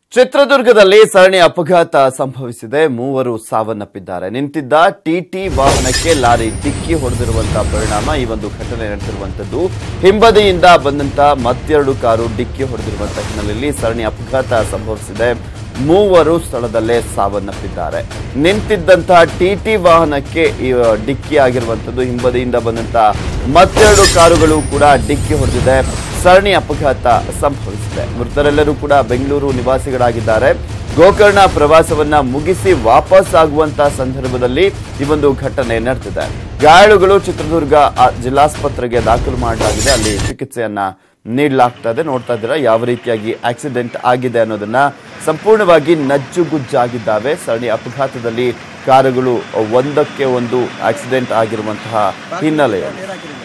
ಚಿತ್ರದುರ್ಗದಲ್ಲಿ ಸರಣಿ ಅಪಘಾತ ಸಂಭವಿಸಿದೆ ಮೂವರು ಸಾವನ್ನಪ್ಪಿದ್ದಾರೆ ನಿಂತಿದ್ದ ಟಿಟಿ ವಾಹನಕ್ಕೆ ಲಾರಿ ಡಿಕ್ಕಿ ಹೊಡೆದಿರುವಂತಹ ಪರಿಣಾಮ ಈ ಒಂದು ಘಟನೆ ನಡೆದಿರುವಂತದ್ದು ಹಿಂಬದಿಯಿಂದ ಬಂದಂತ ಮತ್ತೆರಡು ಕಾರು ಡಿಕ್ಕಿ ಹೊಡೆದಿರುವಂತಹ ಹಿನ್ನೆಲೆಯಲ್ಲಿ ಸರಣಿ ಅಪಘಾತ ಸಂಭವಿಸಿದೆ ಮೂವರು ಸ್ಥಳದಲ್ಲೇ ಸಾವನ್ನಪ್ಪಿದ್ದಾರೆ ನಿಂತಿದ್ದಂತಹ ಟಿಟಿ ವಾಹನಕ್ಕೆ ಈ ಡಿಕ್ಕಿ ಆಗಿರುವಂತದ್ದು ಹಿಂಬದಿಯಿಂದ ಬಂದಂತಹ ಮತ್ತೆರಡು ಕಾರುಗಳು ಕೂಡ ಡಿಕ್ಕಿ ಹೊಡೆದಿದೆ ಸರಣಿ ಅಪಘಾತ ಸಂಭವಿಸಿದೆ ಮೃತರೆಲ್ಲರೂ ಕೂಡ ಬೆಂಗಳೂರು ನಿವಾಸಿಗಳಾಗಿದ್ದಾರೆ ಗೋಕರ್ಣ ಪ್ರವಾಸವನ್ನ ಮುಗಿಸಿ ವಾಪಸ್ ಆಗುವಂತಹ ಸಂದರ್ಭದಲ್ಲಿ ಈ ಒಂದು ಘಟನೆ ನಡೆದಿದೆ ಗಾಯಾಳುಗಳು ಚಿತ್ರದುರ್ಗ ಆ, ಜಿಲ್ಲಾಸ್ಪತ್ರೆಗೆ ದಾಖಲು ಮಾಡಲಾಗಿದೆ ಅಲ್ಲಿ ಚಿಕಿತ್ಸೆಯನ್ನ ನೀಡಲಾಗ್ತಾ ಇದೆ ನೋಡ್ತಾ ಇದ್ದೀರಾ ಯಾವ ರೀತಿಯಾಗಿ ಆಕ್ಸಿಡೆಂಟ್ ಆಗಿದೆ ಅನ್ನೋದನ್ನ ಸಂಪೂರ್ಣವಾಗಿ ನಜ್ಜುಗುಜ್ಜಾಗಿದ್ದಾವೆ ಸರಣಿ ಅಪಘಾತದಲ್ಲಿ ಕಾರುಗಳು ಒಂದಕ್ಕೆ ಒಂದು ಆಕ್ಸಿಡೆಂಟ್ ಆಗಿರುವಂತಹ ಹಿನ್ನೆಲೆಯಲ್ಲಿ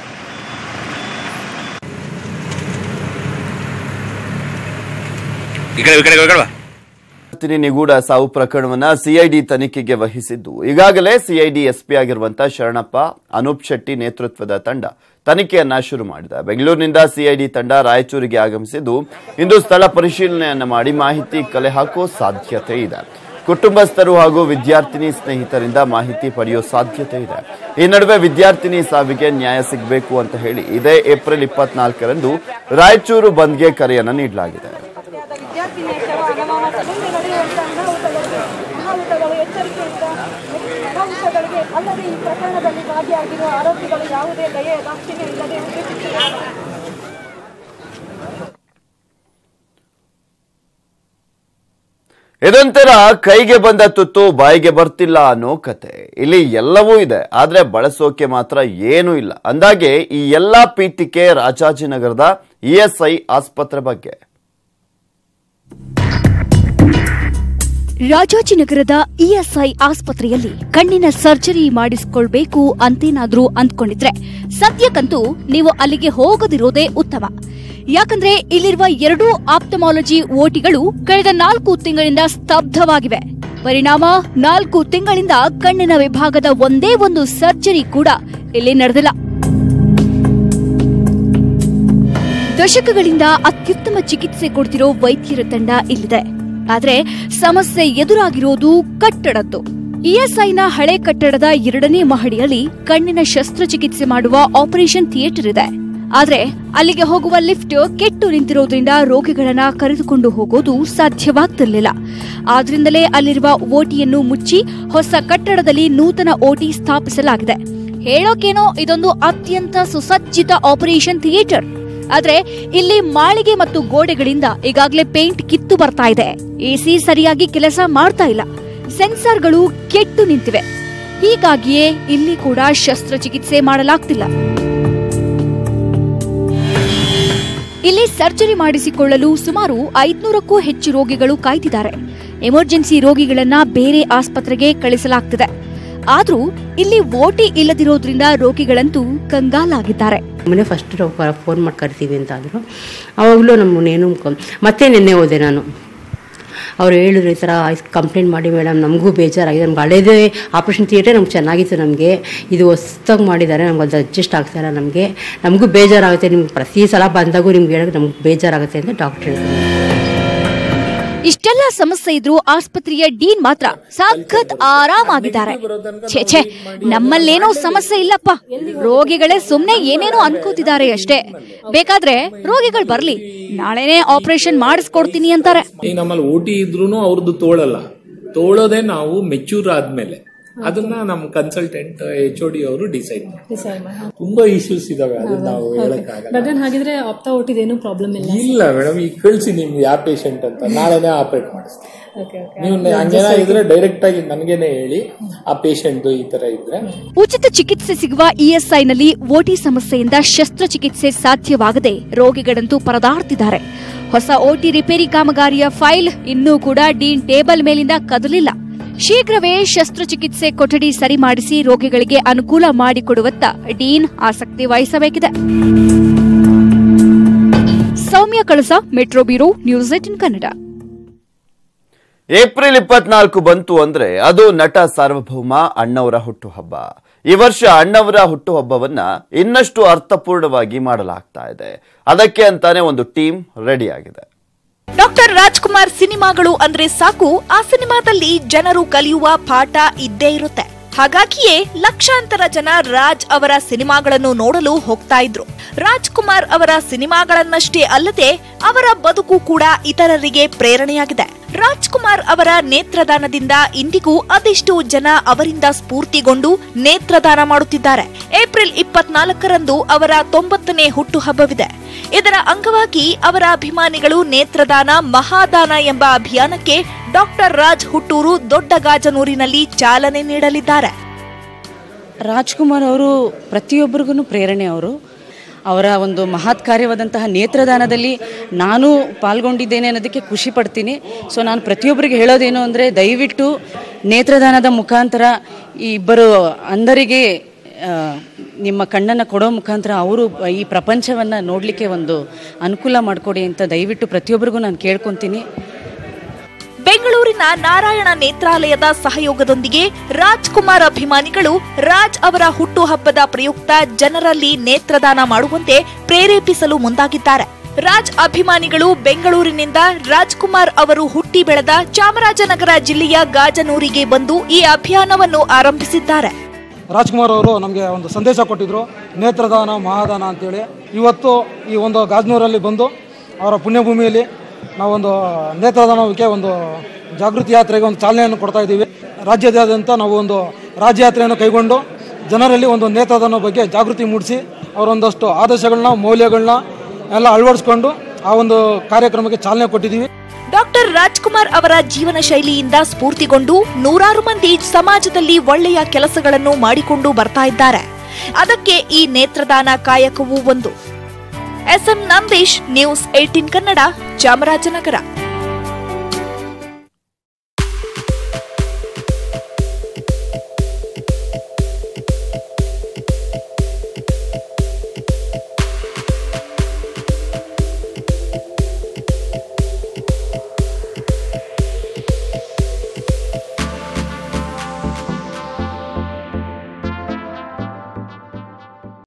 ಈ ಕಡೆ ಈ ಕಡೆ ಈ ಕಡೆ ಬಾ. ವಿದ್ಯಾರ್ಥಿನಿ ನಿಗೂಢ ಸಾವು ಪ್ರಕರಣವನ್ನ ಸಿಐಡಿ ತನಿಖೆಗೆ ವಹಿಸಿದ್ದು ಈಗಾಗಲೇ ಸಿಐಡಿ ಎಸ್ಪಿ ಆಗಿರುವಂತಹ ಶರಣಪ್ಪ ಅನೂಪ್ ಶೆಟ್ಟಿ ನೇತೃತ್ವದ ತಂಡ ತನಿಖೆಯನ್ನ ಶುರು ಮಾಡಿದೆ ಬೆಂಗಳೂರಿನಿಂದ ಸಿಐಡಿ ತಂಡ ರಾಯಚೂರಿಗೆ ಆಗಮಿಸಿದ್ದು ಇಂದು ಸ್ಥಳ ಪರಿಶೀಲನೆಯನ್ನ ಮಾಡಿ ಮಾಹಿತಿ ಕಲೆ ಹಾಕುವ ಸಾಧ್ಯತೆ ಇದೆ ಕುಟುಂಬಸ್ಥರು ಹಾಗೂ ವಿದ್ಯಾರ್ಥಿನಿ ಸ್ನೇಹಿತರಿಂದ ಮಾಹಿತಿ ಪಡೆಯುವ ಸಾಧ್ಯತೆ ಇದೆ ಈ ನಡುವೆ ವಿದ್ಯಾರ್ಥಿನಿ ಸಾವಿಗೆ ನ್ಯಾಯ ಸಿಗಬೇಕು ಅಂತ ಹೇಳಿ ಇದೇ ಏಪ್ರಿಲ್ ಇಪ್ಪತ್ನಾಲ್ಕರಂದು ರಾಯಚೂರು ಬಂದ್ಗೆ ಕರೆಯನ್ನ ನೀಡಲಾಗಿದೆ ವಿದ್ಯಾರ್ಥಿನಿಯ ಶವ ಅನುಮಾನಾಸ್ಪದ ಮುಂದೆ ನಡೆಯುವಂತಹ ಅನಾಹುತಗಳಿಗೆ ಅನಾಹುತಗಳು ಎಚ್ಚರಿಕೆಯಿಂದ ಅನಾಹುತಗಳಿಗೆ ಅಲ್ಲದೆ ಈ ಪ್ರಕರಣದಲ್ಲಿ ಭಾಗಿಯಾಗಿರುವ ಆರೋಪಿಗಳು ಯಾವುದೇ ದಯೆ ದಾಕ್ಷಿಣ್ಯ ಇಲ್ಲದೆ ಉಪೇಕ್ಷಿಸಿದ್ದಾರೆ ಇದೊಂಥರ ಕೈಗೆ ಬಂದ ತುತ್ತು ಬಾಯಿಗೆ ಬರ್ತಿಲ್ಲ ಅನ್ನೋ ಕತೆ ಇಲ್ಲಿ ಎಲ್ಲವೂ ಇದೆ ಆದ್ರೆ ಬಳಸೋಕೆ ಮಾತ್ರ ಏನೂ ಇಲ್ಲ ಅಂದಾಗೆ ಈ ಎಲ್ಲಾ ಪೀಠಿಕೆ ರಾಜಾಜಿನಗರದ ಇಎಸ್ಐ ಆಸ್ಪತ್ರೆ ಬಗ್ಗೆ ರಾಜಾಜಿನಗರದ ಇಎಸ್ಐ ಆಸ್ಪತ್ರೆಯಲ್ಲಿ ಕಣ್ಣಿನ ಸರ್ಜರಿ ಮಾಡಿಸಿಕೊಳ್ಬೇಕು ಅಂತೇನಾದ್ರೂ ಅಂದ್ಕೊಂಡಿದ್ರೆ ಸದ್ಯಕ್ಕಂತೂ ನೀವು ಅಲ್ಲಿಗೆ ಹೋಗದಿರೋದೇ ಉತ್ತಮ ಯಾಕಂದ್ರೆ ಇಲ್ಲಿರುವ ಎರಡೂ ಆಪ್ತಮಾಲಜಿ ಓಟಿಗಳು ಕಳೆದ ನಾಲ್ಕು ತಿಂಗಳಿಂದ ಸ್ತಬ್ಧವಾಗಿವೆ ಪರಿಣಾಮ ನಾಲ್ಕು ತಿಂಗಳಿಂದ ಕಣ್ಣಿನ ವಿಭಾಗದ ಒಂದೇ ಒಂದು ಸರ್ಜರಿ ಕೂಡ ಇಲ್ಲಿ ನಡೆದಿಲ್ಲ ದಶಕಗಳಿಂದ ಅತ್ಯುತ್ತಮ ಚಿಕಿತ್ಸೆ ಕೊಡ್ತಿರೋ ವೈದ್ಯರ ತಂಡ ಇಲ್ಲಿದೆ ಆದ್ರೆ ಸಮಸ್ಯೆ ಎದುರಾಗಿರೋದು ಕಟ್ಟಡದ್ದು ಇಎಸ್ಐನ ಹಳೆ ಕಟ್ಟಡದ ಎರಡನೇ ಮಹಡಿಯಲ್ಲಿ ಕಣ್ಣಿನ ಶಸ್ತ್ರಚಿಕಿತ್ಸೆ ಮಾಡುವ ಆಪರೇಷನ್ ಥಿಯೇಟರ್ ಇದೆ ಆದ್ರೆ ಅಲ್ಲಿಗೆ ಹೋಗುವ ಲಿಫ್ಟ್ ಕೆಟ್ಟು ನಿಂತಿರೋದ್ರಿಂದ ರೋಗಿಗಳನ್ನ ಕರೆದುಕೊಂಡು ಹೋಗೋದು ಸಾಧ್ಯವಾಗ್ತಿರ್ಲಿಲ್ಲ ಆದ್ರಿಂದಲೇ ಅಲ್ಲಿರುವ ಓಟಿಯನ್ನು ಮುಚ್ಚಿ ಹೊಸ ಕಟ್ಟಡದಲ್ಲಿ ನೂತನ ಓಟಿ ಸ್ಥಾಪಿಸಲಾಗಿದೆ ಹೇಳೋಕೇನೋ ಇದೊಂದು ಅತ್ಯಂತ ಸುಸಜ್ಜಿತ ಆಪರೇಷನ್ ಥಿಯೇಟರ್ ಆದ್ರೆ ಇಲ್ಲಿ ಮಾಳಿಗೆ ಮತ್ತು ಗೋಡೆಗಳಿಂದ ಈಗಾಗಲೇ ಪೇಂಟ್ ಕಿತ್ತು ಬರ್ತಾ ಇದೆ ಎಸಿ ಸರಿಯಾಗಿ ಕೆಲಸ ಮಾಡ್ತಾ ಇಲ್ಲ ಸೆನ್ಸಾರ್ಗಳು ಕೆಟ್ಟು ನಿಂತಿವೆ ಹೀಗಾಗಿಯೇ ಇಲ್ಲಿ ಕೂಡ ಶಸ್ತ್ರಚಿಕಿತ್ಸೆ ಮಾಡಲಾಗ್ತಿಲ್ಲ ಇಲ್ಲಿ ಸರ್ಜರಿ ಮಾಡಿಸಿಕೊಳ್ಳಲು ಸುಮಾರು ಐದ್ನೂರಕ್ಕೂ ಹೆಚ್ಚು ರೋಗಿಗಳು ಕಾಯ್ತಿದ್ದಾರೆ ಎಮರ್ಜೆನ್ಸಿ ರೋಗಿಗಳನ್ನ ಬೇರೆ ಆಸ್ಪತ್ರೆಗೆ ಕಳಿಸಲಾಗ್ತಿದೆ ಆದ್ರೂ ಇಲ್ಲಿ ಓಟಿ ಇಲ್ಲದಿರೋದ್ರಿಂದ ರೋಗಿಗಳಂತೂ ಕಂಗಾಲಾಗಿದ್ದಾರೆ ಮನೆ ಫಸ್ಟ್ ಫೋನ್ ಮಾಡಿ ಕರಿತೀವಿ ಅಂತ ಅಂದರು ಆವಾಗಲೂ ನಮ್ಮನ್ನೇನು ಮತ್ತೆ ನಿನ್ನೆ ಹೋದೆ ನಾನು ಅವ್ರು ಹೇಳಿದ್ರು ಈ ಥರ ಕಂಪ್ಲೇಂಟ್ ಮಾಡಿ ಮೇಡಮ್ ನಮಗೂ ಬೇಜಾರಾಗಿದೆ ನಮ್ಗೆ ಹಳೇದೇ ಆಪ್ರೇಷನ್ ಥಿಯೇಟರ್ ನಮ್ಗೆ ಚೆನ್ನಾಗಿತ್ತು ನಮಗೆ ಇದು ಹೊಸ್ದಾಗಿ ಮಾಡಿದ್ದಾರೆ ನಮ್ಗೆ ಅದು ಅಡ್ಜಸ್ಟ್ ಆಗ್ತಾಯಿಲ್ಲ ನಮಗೆ ನಮಗೂ ಬೇಜಾರಾಗುತ್ತೆ ನಿಮ್ಗೆ ಪ್ರತಿ ಸಲ ಬಂದಾಗೂ ನಿಮ್ಗೆ ಹೇಳೋಕೆ ನಮ್ಗೆ ಬೇಜಾರಾಗುತ್ತೆ ಅಂತ ಡಾಕ್ಟರ್ ಹೇಳಿದ್ರು ಇಷ್ಟೆಲ್ಲ ಸಮಸ್ಯೆ ಇದ್ರೂ ಆಸ್ಪತ್ರೆಯ ಡೀನ್ ಮಾತ್ರ ಸಖತ್ ಆರಾಮಾಗಿದ್ದಾರೆ ಛೇ ಛೇ ನಮ್ಮಲ್ಲೇನೋ ಸಮಸ್ಯೆ ಇಲ್ಲಪ್ಪ ರೋಗಿಗಳೇ ಸುಮ್ನೆ ಏನೇನೋ ಅನ್ಕೋತಿದ್ದಾರೆ ಅಷ್ಟೇ ಬೇಕಾದ್ರೆ ರೋಗಿಗಳು ಬರ್ಲಿ ನಾಳೆನೇ ಆಪರೇಷನ್ ಮಾಡಿಸ್ಕೊಡ್ತೀನಿ ಅಂತಾರೆ ಈಗ ನಮ್ಮಲ್ಲಿ ಓಟಿ ಇದ್ರೂ ಅವ್ರದ್ದು ತೋಳಲ್ಲ ತೋಳೋದೇ ನಾವು ಮೆಚ್ಯೂರ್ ಆದ್ಮೇಲೆ ಅದನ್ನ ನಮ್ಮ ಕನ್ಸಲ್ಟೆಂಟ್ ಎಚ್ ಡಿ ಅವರು ಡಿಸೈಡ್ ತುಂಬಾ ಇಶ್ಯೂಸ್ ಇದಾವೆ ಅದನ್ನ ನಾವು ಹೇಳಕ್ಕಾಗಲ್ಲ ಬಟ್ ಹಾಗಿದ್ರೆ ಆಪ್ತಾ ಓಟಿದೇನು ಪ್ರಾಬ್ಲಮ್ ಇಲ್ಲ ಇಲ್ಲ ಮೇಡಮ್ ಈಗ ಕಳ್ಸಿ ನಿಮ್ಗೆ ಯಾವ ಪೇಷಂಟ್ ಅಂತ ನಾಳೆನೇ ಆಪರೇಟ್ ಮಾಡಿಸ್ತೀನಿ ಓಕೆ ಓಕೆ ನೀವು ಹಂಗೇನ ಇದ್ರೆ ಡೈರೆಕ್ಟ್ ಆಗಿ ನನ್ಗೇನೆ ಹೇಳಿ ಆ ಪೇಷಂಟ್ ಈ ತರ ಇದ್ರೆ ಉಚಿತ ಚಿಕಿತ್ಸೆ ಸಿಗುವ ಇಎಸ್ಐನಲ್ಲಿ ಓಟಿ ಸಮಸ್ಯೆಯಿಂದ ಶಸ್ತ್ರಚಿಕಿತ್ಸೆ ಸಾಧ್ಯವಾಗದೆ ರೋಗಿಗಳಂತೂ ಪರದಾಡ್ತಿದ್ದಾರೆ ಹೊಸ ಓಟಿ ರಿಪೇರಿ ಕಾಮಗಾರಿಯ ಫೈಲ್ ಇನ್ನೂ ಕೂಡ ಡೀನ್ ಟೇಬಲ್ ಮೇಲಿಂದ ಕದಲಿಲ್ಲ ಶೀಘ್ರವೇ ಶಸ್ತ್ರಚಿಕಿತ್ಸೆ ಕೊಠಡಿ ಸರಿ ಮಾಡಿಸಿ ರೋಗಿಗಳಿಗೆ ಅನುಕೂಲ ಮಾಡಿಕೊಡುವತ್ತ ಡೀನ್ ಆಸಕ್ತಿ ವಹಿಸಬೇಕಿದೆ Soumya Kalasa metro bureau news eighteen Kannada April ಇಪ್ಪತ್ನಾಲ್ಕು ಬಂತು ಅಂದ್ರೆ ಅದು ನಟ ಸಾರ್ವಭೌಮ ಅಣ್ಣವರ ಹುಟ್ಟುಹಬ್ಬ ಈ ವರ್ಷ ಅಣ್ಣವರ ಹುಟ್ಟುಹಬ್ಬವನ್ನ ಇನ್ನಷ್ಟು ಅರ್ಥಪೂರ್ಣವಾಗಿ ಮಾಡಲಾಗ್ತಾ ಇದೆ ಅದಕ್ಕೆ ಅಂತಾನೆ ಒಂದು ಟೀಮ್ ರೆಡಿ ಆಗಿದೆ ಡಾಕ್ಟರ್ ರಾಜ್ಕುಮಾರ್ ಸಿನಿಮಾಗಳು ಅಂದ್ರೆ ಸಾಕು ಆ ಸಿನಿಮಾದಲ್ಲಿ ಜನರು ಕಲಿಯುವ ಪಾಠ ಇದ್ದೇ ಇರುತ್ತೆ ಹಾಗಾಗಿಯೇ ಲಕ್ಷಾಂತರ ಜನ ರಾಜ್ ಅವರ ಸಿನಿಮಾಗಳನ್ನು ನೋಡಲು ಹೋಗ್ತಾ ಇದ್ರು ರಾಜ್ಕುಮಾರ್ ಅವರ ಸಿನಿಮಾಗಳನ್ನಷ್ಟೇ ಅಲ್ಲದೆ ಅವರ ಬದುಕು ಕೂಡ ಇತರರಿಗೆ ಪ್ರೇರಣೆಯಾಗಿದೆ ರಾಜ್ಕುಮಾರ್ ಅವರ ನೇತ್ರದಾನದಿಂದ ಇಂದಿಗೂ ಅದೆಷ್ಟೋ ಜನ ಅವರಿಂದ ಸ್ಫೂರ್ತಿಗೊಂಡು ನೇತ್ರದಾನ ಮಾಡುತ್ತಿದ್ದಾರೆ ಏಪ್ರಿಲ್ ಇಪ್ಪತ್ನಾಲ್ಕರಂದು ಅವರ ತೊಂಬತ್ತನೇ ಹುಟ್ಟುಹಬ್ಬವಿದೆ ಇದರ ಅಂಗವಾಗಿ ಅವರ ಅಭಿಮಾನಿಗಳು ನೇತ್ರದಾನ ಮಹಾದಾನ ಎಂಬ ಅಭಿಯಾನಕ್ಕೆ ಡಾಕ್ಟರ್ ರಾಜ್ ಹುಟ್ಟೂರು ದೊಡ್ಡ ಗಾಜನೂರಿನಲ್ಲಿ ಚಾಲನೆ ನೀಡಲಿದ್ದಾರೆ ರಾಜ್ಕುಮಾರ್ ಅವರು ಪ್ರತಿಯೊಬ್ಬರಿಗೂ ಪ್ರೇರಣೆ ಅವರು ಅವರ ಒಂದು ಮಹತ್ ಕಾರ್ಯವಾದಂತಹ ನೇತ್ರದಾನದಲ್ಲಿ ನಾನು ಪಾಲ್ಗೊಂಡಿದ್ದೇನೆ ಅನ್ನೋದಕ್ಕೆ ಖುಷಿ ಪಡ್ತೀನಿ ಸೊ ನಾನು ಪ್ರತಿಯೊಬ್ಬರಿಗೆ ಹೇಳೋದೇನು ಅಂದರೆ ದಯವಿಟ್ಟು ನೇತ್ರದಾನದ ಮುಖಾಂತರ ಈ ಇಬ್ಬರು ಅಂಧರಿಗೆ ಆ, ನಿಮ್ಮ ಕಣ್ಣನ್ನು ಕೊಡೋ ಮುಖಾಂತರ ಅವರು ಈ ಪ್ರಪಂಚವನ್ನು ನೋಡಲಿಕ್ಕೆ ಒಂದು ಅನುಕೂಲ ಮಾಡಿಕೊಡಿ ಅಂತ ದಯವಿಟ್ಟು ಪ್ರತಿಯೊಬ್ಬರಿಗೂ ನಾನು ಕೇಳ್ಕೊತೀನಿ ಬೆಂಗಳೂರಿನ ನಾರಾಯಣ ನೇತ್ರಾಲಯದ ಸಹಯೋಗದೊಂದಿಗೆ ರಾಜ್ಕುಮಾರ್ ಅಭಿಮಾನಿಗಳು ರಾಜ್ ಅವರ ಹುಟ್ಟುಹಬ್ಬದ ಪ್ರಯುಕ್ತ ಜನರಲ್ಲಿ ನೇತ್ರದಾನ ಮಾಡುವಂತೆ ಪ್ರೇರೇಪಿಸಲು ಮುಂದಾಗಿದ್ದಾರೆ ರಾಜ್ ಅಭಿಮಾನಿಗಳು ಬೆಂಗಳೂರಿನಿಂದ ರಾಜ್ಕುಮಾರ್ ಅವರು ಹುಟ್ಟಿ ಬೆಳೆದ ಚಾಮರಾಜನಗರ ಜಿಲ್ಲೆಯ ಗಾಜನೂರಿಗೆ ಬಂದು ಈ ಅಭಿಯಾನವನ್ನು ಆರಂಭಿಸಿದ್ದಾರೆ ರಾಜ್ಕುಮಾರ್ ಅವರು ನಮಗೆ ಒಂದು ಸಂದೇಶ ಕೊಟ್ಟಿದ್ರು ನೇತ್ರದಾನ ಮಹಾದಾನ ಅಂತೇಳಿ ಇವತ್ತು ಈ ಒಂದು ಗಾಜ್ನೂರಲ್ಲಿ ಬಂದು ಅವರ ಪುಣ್ಯಭೂಮಿಯಲ್ಲಿ ನಾವೊಂದು ನೇತ್ರದಾನಕ್ಕೆ ಒಂದು ಜಾಗೃತಿ ಯಾತ್ರೆಗೆ ಒಂದು ಚಾಲನೆಯನ್ನು ಕೊಡ್ತಾ ಇದ್ದೀವಿ ರಾಜ್ಯಾದ್ಯಂತ ನಾವು ಒಂದು ರಾಜ್ಯಯಾತ್ರೆಯನ್ನು ಕೈಗೊಂಡು ಜನರಲ್ಲಿ ಒಂದು ನೇತ್ರದಾನ ಬಗ್ಗೆ ಜಾಗೃತಿ ಮೂಡಿಸಿ ಅವರೊಂದಷ್ಟು ಆದರ್ಶಗಳನ್ನ ಮೌಲ್ಯಗಳನ್ನ ಎಲ್ಲ ಅಳವಡಿಸ್ಕೊಂಡು ಆ ಒಂದು ಕಾರ್ಯಕ್ರಮಕ್ಕೆ ಚಾಲನೆ ಕೊಟ್ಟಿದ್ದೀವಿ ಡಾಕ್ಟರ್ ರಾಜ್ಕುಮಾರ್ ಅವರ ಜೀವನ ಶೈಲಿಯಿಂದ ಸ್ಫೂರ್ತಿಗೊಂಡು ನೂರಾರು ಮಂದಿ ಸಮಾಜದಲ್ಲಿ ಒಳ್ಳೆಯ ಕೆಲಸಗಳನ್ನು ಮಾಡಿಕೊಂಡು ಬರ್ತಾ ಇದ್ದಾರೆ ಅದಕ್ಕೆ ಈ ನೇತ್ರದಾನ ಕಾಯಕವೂ ಒಂದು SM Nandish news eighteen Kannada Chamarajanagar